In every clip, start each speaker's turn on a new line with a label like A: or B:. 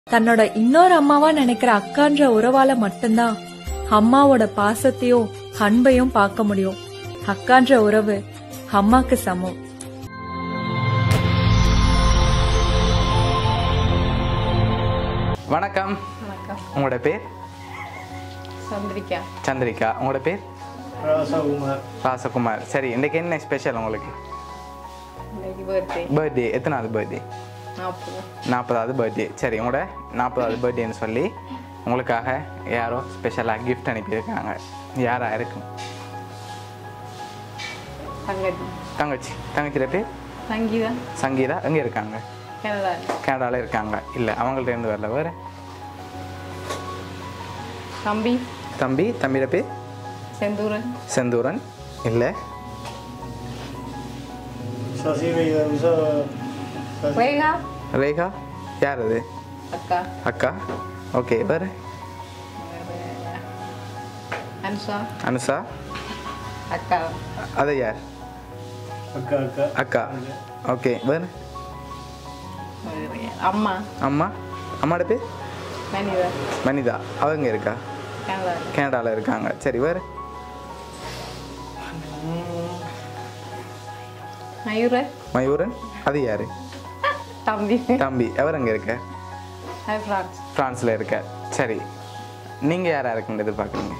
A: தன்னோட இன்னொரு அம்மாவா நினைக்கிற அக்கான்ற உறவால மட்டும்தான் அம்மாவோட பாசத்தையும் அன்பையும் பார்க்க முடியும் அக்கான்ற உறவு அம்மாக்கு சமம்
B: வணக்கம்
C: வணக்கம்
B: உங்களோட பேர்
C: சந்திரிக்கா
B: சந்திரிகா உங்களோட பேர்
D: ராசகுமார்
B: ராசகுமார் சரி இன்றைக்கு என்ன ஸ்பெஷல் உங்களுக்கு
C: இன்னைக்கு பர்த்டே
B: பர்த்டே எத்தனாவது பர்த்டே
C: நாற்பது
B: நாற்பதாவது பர்த்டே சரி உங்களோட நாற்பதாவது பர்த்டேன்னு சொல்லி உங்களுக்காக யாரோ ஸ்பெஷலாக கிஃப்ட் அனுப்பியிருக்காங்க யாராக இருக்கும்
C: தங்கச்சி
B: தங்கச்சி தங்கச்சியோட பேர்
C: சங்கீதா
B: சங்கீதா எங்கே இருக்காங்க
C: கனடா
B: கனடாவில் இருக்காங்க இல்லை அவங்கள்ட்ட இருந்து வரல வேறு
C: தம்பி
B: தம்பி தம்பியோட பேர்
C: செந்தூரன்
B: செந்தூரன் இல்லை
D: சசிவேதம்
C: ரேகா
B: ரேகா யார் அது
C: அக்கா
B: அக்கா ஓகே வேறு
C: அனுஷா
B: அனுஷா
C: அக்கா
B: அது யார்
D: அக்கா அக்கா
B: அக்கா ஓகே வேறு
C: வேறு அம்மா
B: அம்மா அம்மாட பேர்
C: மனிதா
B: வனிதா அவங்க இருக்கா
C: கனடா
B: கனடாவில் இருக்காங்க சரி வேறு
C: மயூர
B: மயூரன் அது யார்
C: தம்பி
B: தம்பி அவர் அங்கே இருக்க
C: அது ஃப்ரான்ஸ்
B: ஃப்ரான்ஸில் இருக்க சரி நீங்கள் யாராக இருக்குன்னு எதிர்பார்க்குறீங்க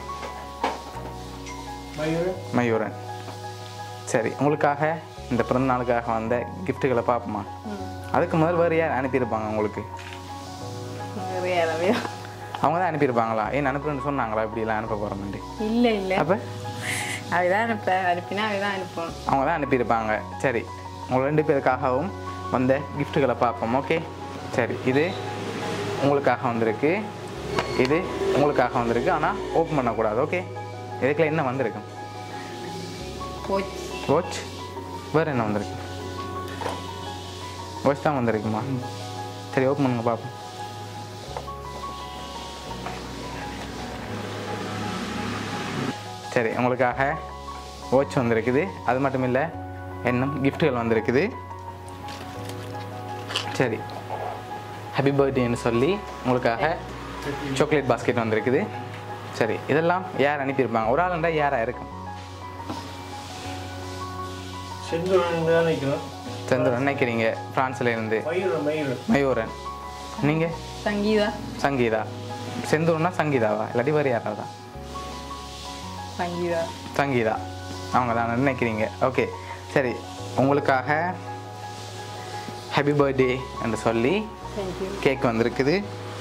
D: மயூரன்
B: மயூரன் சரி உங்களுக்காக இந்த பிறந்த நாளுக்காக வந்த கிஃப்ட்டுகளை பார்ப்போமா அதுக்கு முதல் வேறு யார் அனுப்பியிருப்பாங்க உங்களுக்கு
C: வேறு யாராவே
B: அவங்க தான் அனுப்பியிருப்பாங்களா ஏன் அனுப்புறேன்னு சொன்னாங்களா இப்படிலாம் அனுப்ப போகிறோம்ட்டு
C: இல்லை இல்லை
B: அப்போ
C: அவைதான் அனுப்ப அனுப்பினா அவைதான் அனுப்பணும்
B: அவங்க தான் அனுப்பியிருப்பாங்க சரி உங்கள் ரெண்டு பேருக்காகவும் வந்த கிஃப்ட்டுகளை பார்ப்போம் ஓகே சரி இது உங்களுக்காக வந்திருக்கு இது உங்களுக்காக வந்திருக்கு ஆனால் ஓப்பன் பண்ணக்கூடாது ஓகே இதுக்குள்ள என்ன வந்திருக்கு
C: கோச்
B: வாட்ச் வேறு என்ன வந்திருக்கு வாட்ச் தான் வந்திருக்குமா சரி ஓப்பன் பண்ணுங்க பார்ப்போம் சரி உங்களுக்காக வாட்ச் வந்திருக்குது அது மட்டும் இல்லை இன்னும் கிஃப்ட்டுகள் வந்திருக்குது சரி ஹாப்பி பர்த்டேன்னு சொல்லி உங்களுக்காக சாக்லேட் பாஸ்கெட் வந்திருக்குது சரி இதெல்லாம் யார் அனுப்பியிருப்பாங்க ஒரு ஆளுண்டா யாராக இருக்கும்
D: செந்தூரன் தான் நினைக்கிறோம்
B: சந்திரன் நினைக்கிறீங்க ஃப்ரான்ஸில் இருந்து
D: மயூரன் மயூரன்
B: மயூரன் நீங்கள்
C: சங்கீதா
B: சங்கீதா செந்தூர்னா சங்கீதாவா இல்லாட்டி வேறு யாராவதா
C: சங்கீதா
B: சங்கீதா அவங்க தான் நினைக்கிறீங்க ஓகே சரி உங்களுக்காக ஹாப்பி பர்த்டே என்று சொல்லி
C: தேங்க்யூ
B: கேக் வந்திருக்குது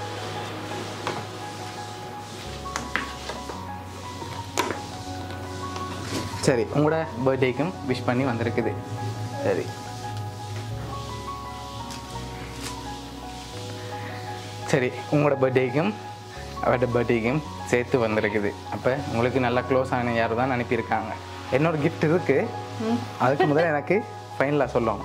B: சரி உங்களோட பர்த்டேக்கும் விஷ் பண்ணி வந்திருக்குது சரி சரி உங்களோட பர்த்டேக்கும் அவரோட பர்த்டேக்கும் சேர்த்து வந்திருக்குது அப்போ உங்களுக்கு நல்லா க்ளோஸ் ஆன யார் தான் அனுப்பியிருக்காங்க என்னோட gift இருக்கு அதுக்கு முதல்ல எனக்கு ஃபைனலாக சொல்லணும்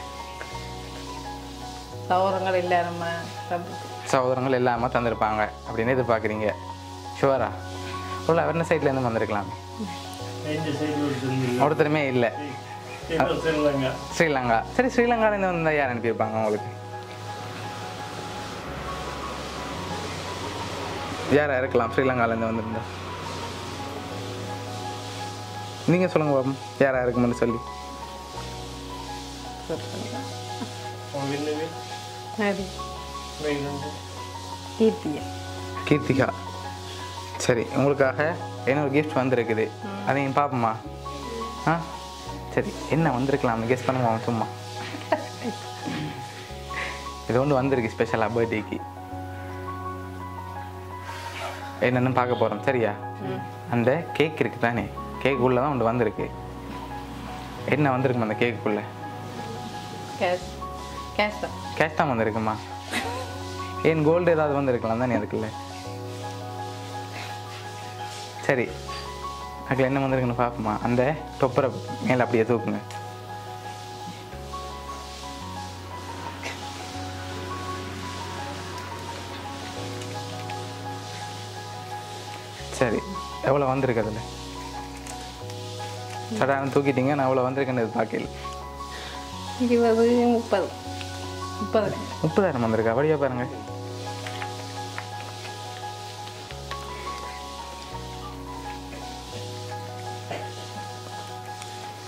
C: சௌரங்கள் இல்லை நம்ம ரப்பு.
B: சகோதரங்கள் இல்லாமல் தந்திருப்பாங்க அப்படின்னு எதிர்பார்க்குறீங்க ஷுவரா உள்ள அவர்ன சைட்லேருந்து வந்திருக்கலாம்
D: எந்த சைடு ஒரு தெரிஞ்சில்ல
B: ஒருத்தருமே இல்லை
D: இப்போ ஸ்ரீலங்கா
B: ஸ்ரீலங்கா சரி ஸ்ரீலங்காலேருந்து வந்தால் யார் அனுப்பியிருப்பாங்க உங்களுக்கு யாரா இருக்கலாம் ஸ்ரீலங்காலேருந்து வந்திருந்தா நீங்கள் சொல்லுங்க பாப்போம் யாரா இருக்கும்னு சொல்லி
D: அவங்க என்னது
C: சரி
D: மயூரன்
C: கீர்த்தியா
B: கீர்த்திகா சரி உங்களுக்காக என்னோட கிஃப்ட் வந்திருக்குது அதையும் பார்ப்போமா ஆ சரி என்ன வந்திருக்கலாம் கெஸ் பண்ணுமா சும்மா இது ஒன்று வந்திருக்கு ஸ்பெஷலாக பர்த்டேக்கு என்னென்னு பார்க்க போகிறோம் சரியா அந்த கேக் இருக்கு தானே கேக் உள்ளே தான் ஒன்று வந்திருக்கு என்ன வந்திருக்குமா அந்த கேக்குள்ளே
C: கேஸ் கேஸ் தான்
B: கேஷ் தான் வந்திருக்குமா ஏன் கோல்டு ஏதாவது வந்திருக்கலாம் தானே அதுக்குள்ள சரி அதுக்குள்ள என்ன வந்திருக்குன்னு பார்ப்போமா அந்த தொப்பரை மேலே அப்படியே தூக்குங்க சரி எவ்வளோ வந்திருக்கு அதில் சடான தூக்கிட்டீங்க நான் எவ்வளோ வந்திருக்கேன்னு பார்க்கல
C: இருபது முப்பது முப்பது
B: முப்பதாயிரம் வந்திருக்கா வழியா பாருங்க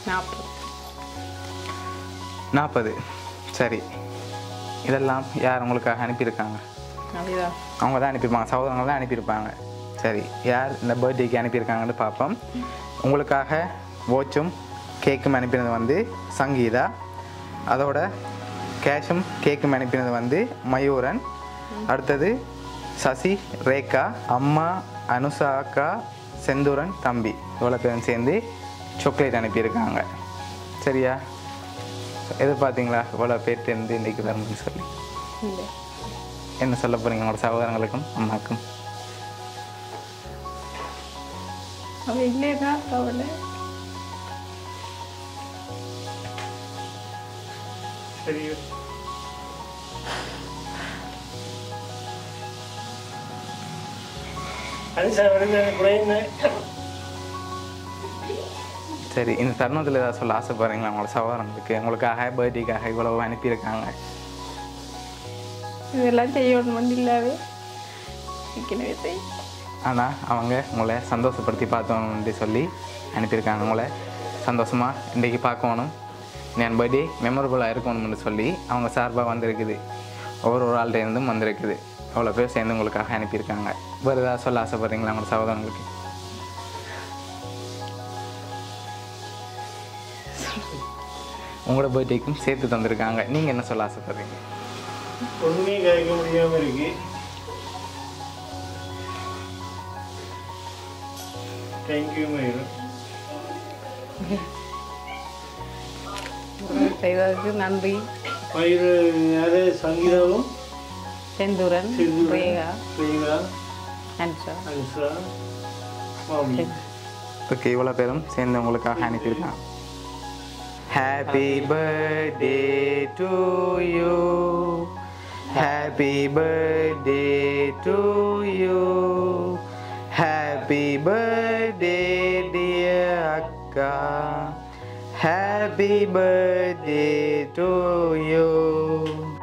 C: நாற்பது
B: நாற்பது சரி இதெல்லாம் யார் உங்களுக்காக அனுப்பியிருக்காங்க
C: அப்படிதான்
B: அவங்க தான் அனுப்பியிருப்பாங்க சகோதரங்க தான் அனுப்பியிருப்பாங்க சரி யார் இந்த பர்த்டேக்கு அனுப்பியிருக்காங்கன்னு பார்ப்போம் உங்களுக்காக வாட்சும் கேக்கும் அனுப்பினது வந்து சங்கீதா அதோட கேஷும் கேக்கும் அனுப்பினது வந்து மயூரன் அடுத்தது சசி ரேகா அம்மா அனுஷா அக்கா செந்தூரன் தம்பி இவ்வளோ பேரும் சேர்ந்து சாக்லேட் அனுப்பியிருக்காங்க சரியா எதிர்பார்த்தீங்களா இவ்வளோ பேர் தெரிந்து இன்றைக்கு வரும்னு சொல்லி
C: இல்லை
B: என்ன சொல்ல போறீங்க உங்களோட சகோதரங்களுக்கும் அம்மாக்கும்
C: அவள் இல்லைன்னா கவலை
D: சரி அது சார் விடுங்க குறையுங்க
B: சரி இந்த தருணத்தில் ஏதாவது சொல்ல ஆசைப்படுறீங்களா உங்களோட சகோதரங்களுக்கு உங்களுக்காக பர்த்டேக்காக இவ்வளவு அனுப்பியிருக்காங்க
C: இதெல்லாம் செய்யணும் வந்து இல்லாவே ஏற்கனவே செய்
B: ஆனால் அவங்க உங்களை சந்தோஷப்படுத்தி பார்த்தோம்னு சொல்லி அனுப்பியிருக்காங்க உங்களை சந்தோஷமாக இன்றைக்கி பார்க்கணும் என் பர்த்டே மெமரபுளாக இருக்கணும்னு சொல்லி அவங்க சார்பாக வந்திருக்குது ஒவ்வொரு ஒரு ஆள்கிட்ட இருந்தும் வந்திருக்குது அவ்வளோ பேர் சேர்ந்து உங்களுக்காக அனுப்பியிருக்காங்க வேறு ஏதாவது சொல்ல ஆசைப்படுறீங்களா உங்களோட சகோதரங்களுக்கு உங்களோட பர்த்டேக்கும் சேர்த்து தந்திருக்காங்க நீங்கள் என்ன சொல்ல ஆசைப்படுறீங்க
D: ஒன்றுமே கிடைக்க முடியாம இருக்கு தேங்க்யூ மயிரும்
C: செய்ததுக்கு நன்றி
D: மயிறு யாரு சங்கீதாவும்
C: செந்தூரன்
D: செந்தூரன்.
C: ரேகா
D: பிரியங்கா
C: அன்ஷா
D: அனுஷா மாமி
B: ஓகே இவ்வளோ பேரும் சேர்ந்து உங்களுக்காக அனுப்பியிருக்காங்க happy birthday to you happy birthday to you happy birthday dear அக்கா ஹாப்பி பர்த்டே டு யூ